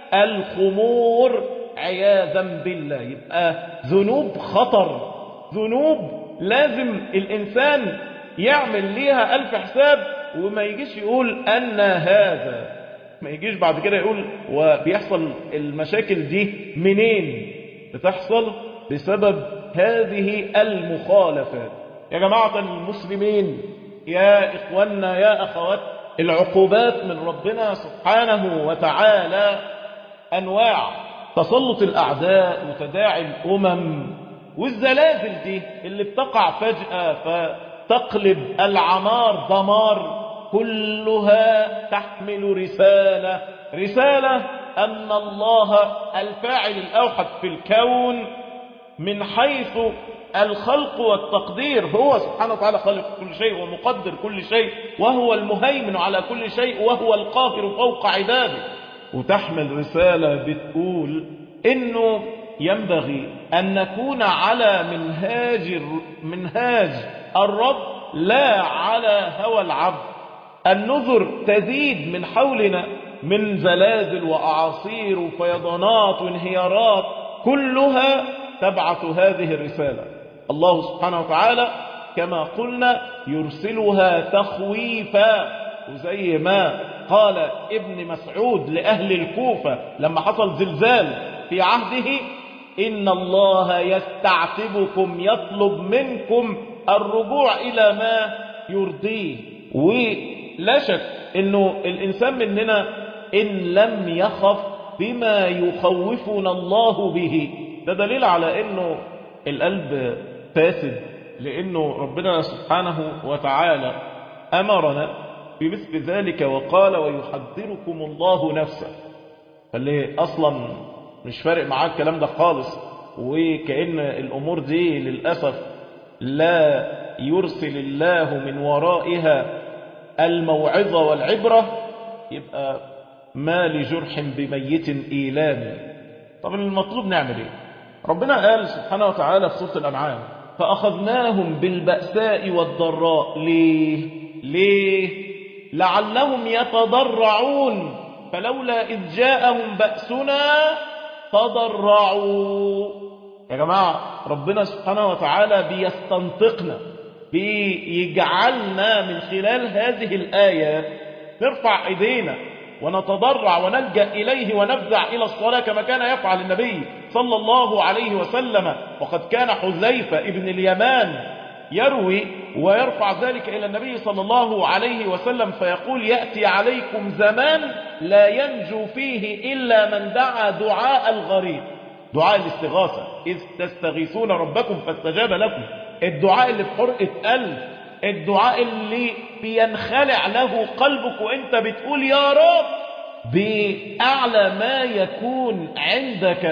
الخمور عياذا بالله يبقى ذنوب خطر ذنوب لازم الإنسان يعمل ليها ألف حساب وما يجيش يقول أن هذا ما يجيش بعد كده يقول وبيحصل المشاكل دي منين بتحصل بسبب هذه المخالفات يا جماعة المسلمين يا إخواننا يا أخوات العقوبات من ربنا سبحانه وتعالى أنواع تسلط الأعداء وتداعي الأمم والزلازل دي اللي بتقع فجأة فتقلب العمار دمار كلها تحمل رسالة رسالة أن الله الفاعل الأوحد في الكون من حيث الخلق والتقدير هو سبحانه وتعالى خالق كل شيء ومقدر كل شيء وهو المهيمن على كل شيء وهو القاهر فوق عباده وتحمل رسالة بتقول انه ينبغي ان نكون على منهاج منهاج الرب لا على هوى العبد النذر تزيد من حولنا من زلازل وأعاصير وفيضانات وانهيارات كلها تبعث هذه الرسالة الله سبحانه وتعالى كما قلنا يرسلها تخويفا وزي ما قال ابن مسعود لأهل الكوفة لما حصل زلزال في عهده إن الله يستعتبكم يطلب منكم الرجوع إلى ما يرضيه ولا شك إنه الإنسان مننا إن لم يخف بما يخوفنا الله به ده دليل على إنه القلب فاسد لأنه ربنا سبحانه وتعالى أمرنا بمثل ذلك وقال ويحذركم الله نفسه فاللي أصلا مش فارق معاه الكلام ده خالص وكأن الأمور دي للأسف لا يرسل الله من ورائها الموعظة والعبرة يبقى ما لجرح بميت إيلام طب المطلوب نعمل ايه ربنا قال سبحانه وتعالى في سورة الأنعام فأخذناهم بالبأساء والضراء ليه ليه لعلهم يتضرعون فلولا إذ جاءهم بأسنا تضرعوا يا جماعة ربنا سبحانه وتعالى بيستنطقنا بيجعلنا من خلال هذه الآيات نرفع ايدينا ونتضرع ونلجأ إليه ونفزع إلى الصلاة كما كان يفعل النبي صلى الله عليه وسلم وقد كان حذيفة ابن اليمان يروي ويرفع ذلك إلى النبي صلى الله عليه وسلم فيقول يأتي عليكم زمان لا ينجو فيه إلا من دعا دعاء الغريب دعاء الاستغاثة إذ تستغيثون ربكم فاستجاب لكم الدعاء اللي بحرقة قلب الدعاء اللي بينخلع له قلبك وانت بتقول يا رب بأعلى ما يكون عندك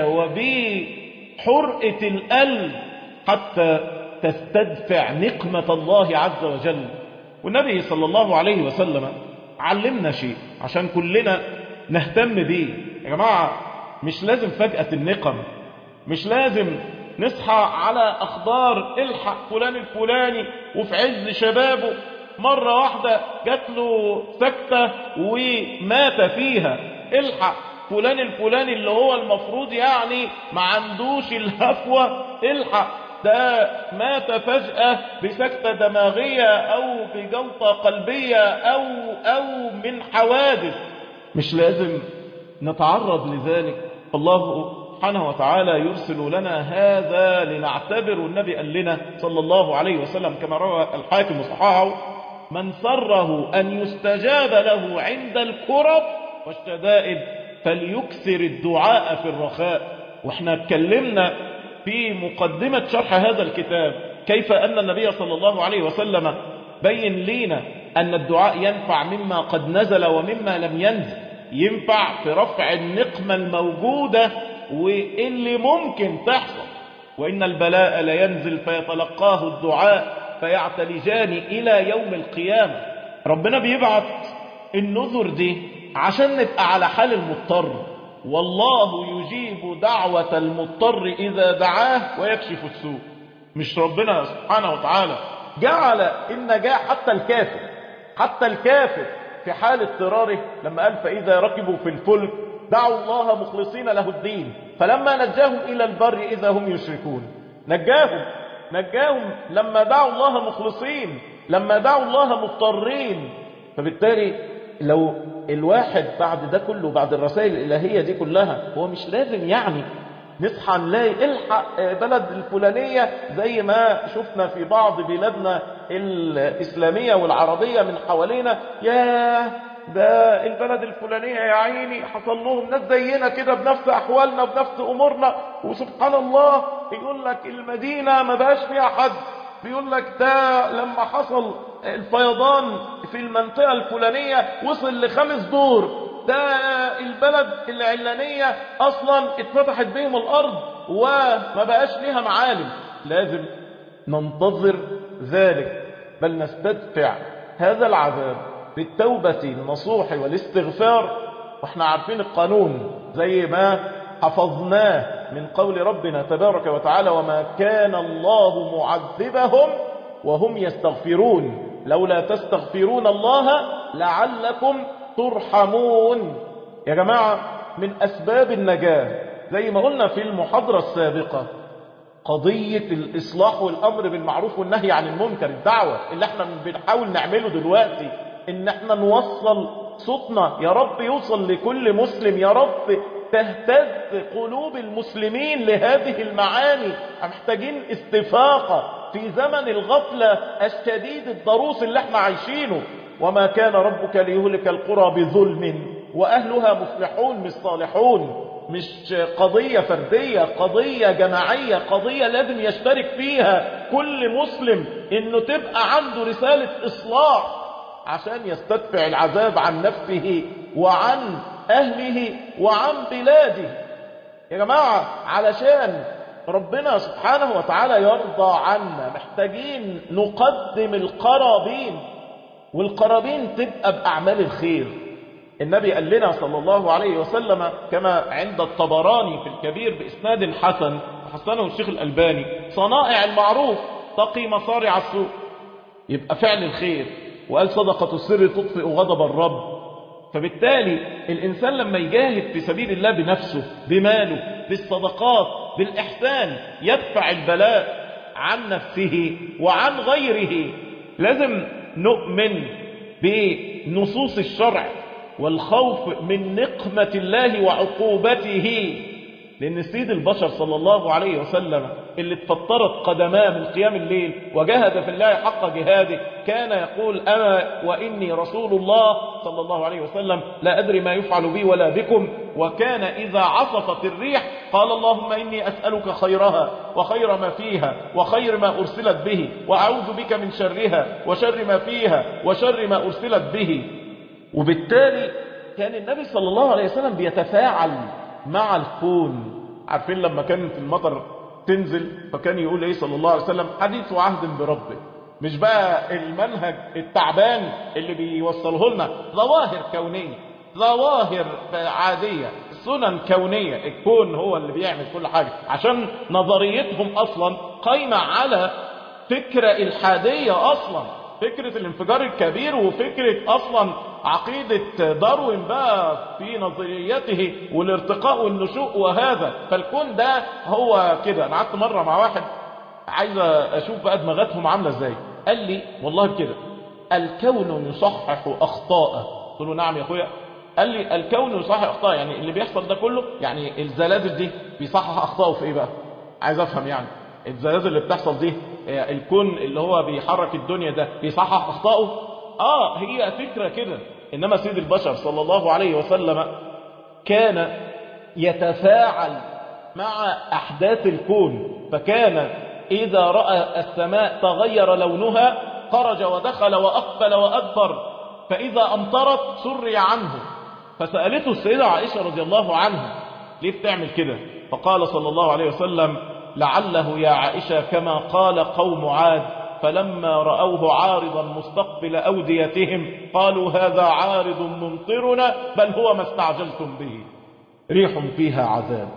وبحرقة القلب حتى تستدفع نقمة الله عز وجل والنبي صلى الله عليه وسلم علمنا شيء عشان كلنا نهتم بيه يا جماعة مش لازم فجأة النقم مش لازم نصحى على أخبار الحق فلان الفلاني وفي عز شبابه مرة واحدة جات له سكتة ومات فيها الحق فلان الفلاني اللي هو المفروض يعني ما عندوش الهفوة الحق ده مات فجأة بسكتة دماغية أو بجلطة قلبية أو, أو من حوادث مش لازم نتعرض لذلك الله سبحانه وتعالى يرسل لنا هذا لنعتبر والنبي قال لنا صلى الله عليه وسلم كما روى الحاكم وصححه من سره أن يستجاب له عند الكرب والشدائد فليكثر الدعاء في الرخاء واحنا اتكلمنا في مقدمة شرح هذا الكتاب كيف أن النبي صلى الله عليه وسلم بين لنا أن الدعاء ينفع مما قد نزل ومما لم ينزل ينفع في رفع النقمة الموجودة واللي ممكن تحصل وإن البلاء لينزل فيتلقاه الدعاء فيعتلجان إلى يوم القيامة ربنا بيبعت النذر دي عشان نبقى على حال المضطر والله يجيب دعوة المضطر إذا دعاه ويكشف السوء مش ربنا سبحانه وتعالى جعل النجاة حتى الكافر حتى الكافر في حال اضطراره لما قال فإذا ركبوا في الفلك دعوا الله مخلصين له الدين فلما نجاهم إلى البر إذا هم يشركون نجاهم نجاهم لما دعوا الله مخلصين لما دعوا الله مضطرين فبالتالي لو الواحد بعد ده كله بعد الرسائل الإلهية دي كلها هو مش لازم يعني نصحى نلاقي الحق بلد الفلانية زي ما شفنا في بعض بلادنا الإسلامية والعربية من حوالينا يا ده البلد الفلانية يا عيني حصل لهم ناس زينا كده بنفس أحوالنا بنفس أمورنا وسبحان الله يقول لك المدينة ما بقاش فيها حد بيقول لك ده لما حصل الفيضان في المنطقة الفلانية وصل لخمس دور ده البلد العلانية أصلا اتفتحت بهم الأرض وما بقاش ليها معالم لازم ننتظر ذلك بل نستدفع هذا العذاب بالتوبة النصوح والاستغفار واحنا عارفين القانون زي ما حفظناه من قول ربنا تبارك وتعالى وما كان الله معذبهم وهم يستغفرون لولا تستغفرون الله لعلكم ترحمون يا جماعة من أسباب النجاة زي ما قلنا في المحاضرة السابقة قضية الإصلاح والأمر بالمعروف والنهي عن المنكر الدعوة اللي احنا بنحاول نعمله دلوقتي ان احنا نوصل صوتنا يا رب يوصل لكل مسلم يا رب تهتز قلوب المسلمين لهذه المعاني محتاجين استفاقة في زمن الغفلة الشديد الضروس اللي احنا عايشينه وما كان ربك ليهلك القرى بظلم وأهلها مصلحون مش صالحون مش قضية فردية قضية جماعية قضية لازم يشترك فيها كل مسلم انه تبقى عنده رسالة اصلاح عشان يستدفع العذاب عن نفسه وعن اهله وعن بلاده يا جماعة علشان ربنا سبحانه وتعالى يرضى عنا محتاجين نقدم القرابين والقرابين تبقى بأعمال الخير النبي قال لنا صلى الله عليه وسلم كما عند الطبراني في الكبير بإسناد حسن وحسنه الشيخ الألباني صنائع المعروف تقي مصارع السوء يبقى فعل الخير وقال صدقة السر تطفئ غضب الرب فبالتالي الإنسان لما يجاهد في سبيل الله بنفسه بماله بالصدقات بالإحسان يدفع البلاء عن نفسه وعن غيره لازم نؤمن بنصوص الشرع والخوف من نقمة الله وعقوبته لأن سيد البشر صلى الله عليه وسلم اللي اتفطرت قدماه من قيام الليل وجهد في الله حق جهاده كان يقول أنا وإني رسول الله صلى الله عليه وسلم لا أدري ما يفعل بي ولا بكم وكان إذا عصفت الريح قال اللهم إني أسألك خيرها وخير ما فيها وخير ما أرسلت به وأعوذ بك من شرها وشر ما فيها وشر ما أرسلت به وبالتالي كان النبي صلى الله عليه وسلم بيتفاعل مع الكون عارفين لما كانت المطر تنزل فكان يقول ايه صلى الله عليه وسلم حديث عهد بربه مش بقى المنهج التعبان اللي بيوصله لنا ظواهر كونية ظواهر عادية سنن كونية الكون هو اللي بيعمل كل حاجة عشان نظريتهم أصلا قايمة على فكرة الحادية أصلا فكرة الانفجار الكبير وفكرة أصلا عقيدة داروين بقى في نظريته والارتقاء والنشوء وهذا فالكون ده هو كده أنا قعدت مرة مع واحد عايز أشوف بقى دماغاتهم عاملة إزاي قال لي والله كده الكون يصحح أخطاءه قلت له نعم يا أخويا قال لي الكون يصحح أخطاء يعني اللي بيحصل ده كله يعني الزلازل دي بيصحح أخطاءه في إيه بقى عايز أفهم يعني الزلازل اللي بتحصل دي الكون اللي هو بيحرك الدنيا ده بيصحح أخطاؤه آه هي فكرة كده إنما سيد البشر صلى الله عليه وسلم كان يتفاعل مع أحداث الكون فكان إذا رأى السماء تغير لونها خرج ودخل وأقبل وأدبر فإذا أمطرت سري عنه فسألته السيدة عائشة رضي الله عنها ليه بتعمل كده فقال صلى الله عليه وسلم لعله يا عائشة كما قال قوم عاد فلما رأوه عارضا مستقبل أوديتهم قالوا هذا عارض ممطرنا بل هو ما استعجلتم به ريح فيها عذاب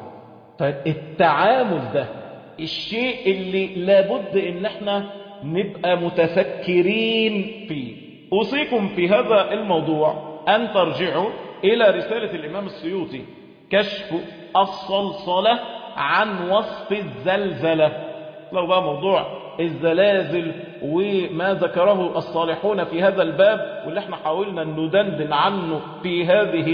فالتعامل ده الشيء اللي لابد ان احنا نبقى متفكرين فيه أوصيكم في هذا الموضوع أن ترجعوا إلى رسالة الإمام السيوطي كشف الصلصلة عن وصف الزلزلة لو بقى موضوع الزلازل وما ذكره الصالحون في هذا الباب واللي احنا حاولنا ندندن عنه في هذه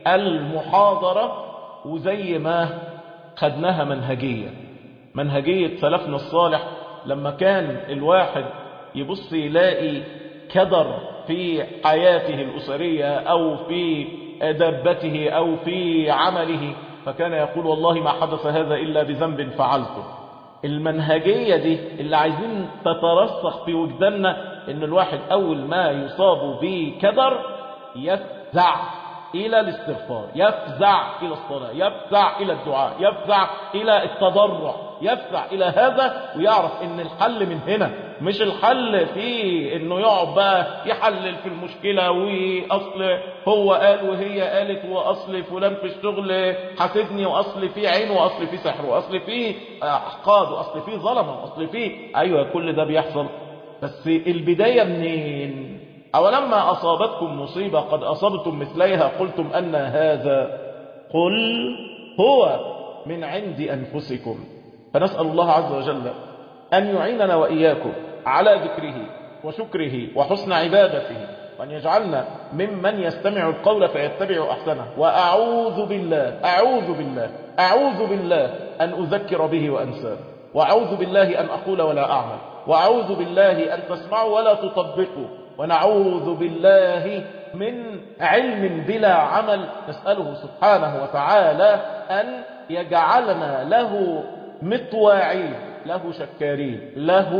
المحاضرة وزي ما خدناها منهجية منهجية سلفنا الصالح لما كان الواحد يبص يلاقي كدر في حياته الأسرية أو في دابته أو في عمله فكان يقول والله ما حدث هذا إلا بذنب فعلته المنهجية دي اللي عايزين تترسخ في وجداننا ان الواحد اول ما يصاب بكدر يفزع الى الاستغفار يفزع الى الصلاة يفزع الى الدعاء يفزع الى التضرع يفزع الى هذا ويعرف ان الحل من هنا مش الحل في انه يقعد بقى يحلل في المشكلة واصل هو قال وهي قالت واصل فلان في الشغل حاسدني واصل في عين واصل في سحر واصل في احقاد واصل في ظلمة واصل في ايوه كل ده بيحصل بس البداية منين أولما أصابتكم مصيبة قد أصبتم مثليها قلتم أن هذا قل هو من عند أنفسكم فنسأل الله عز وجل أن يعيننا وإياكم على ذكره وشكره وحسن عبادته وأن يجعلنا ممن يستمع القول فيتبع أحسنه وأعوذ بالله أعوذ بالله أعوذ بالله أن أذكر به وأنساه وأعوذ بالله أن أقول ولا أعمل وأعوذ بالله أن تسمعوا ولا تطبقوا ونعوذ بالله من علم بلا عمل نسأله سبحانه وتعالى أن يجعلنا له مطواعين له شكارين له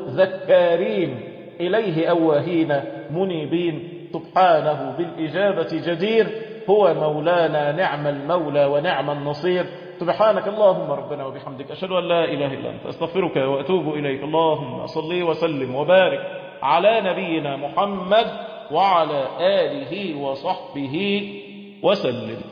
ذكارين إليه أواهين منيبين سبحانه بالإجابة جدير هو مولانا نعم المولى ونعم النصير سبحانك اللهم ربنا وبحمدك أشهد أن لا إله إلا أنت أستغفرك وأتوب إليك اللهم صل وسلم وبارك على نبينا محمد وعلى آله وصحبه وسلم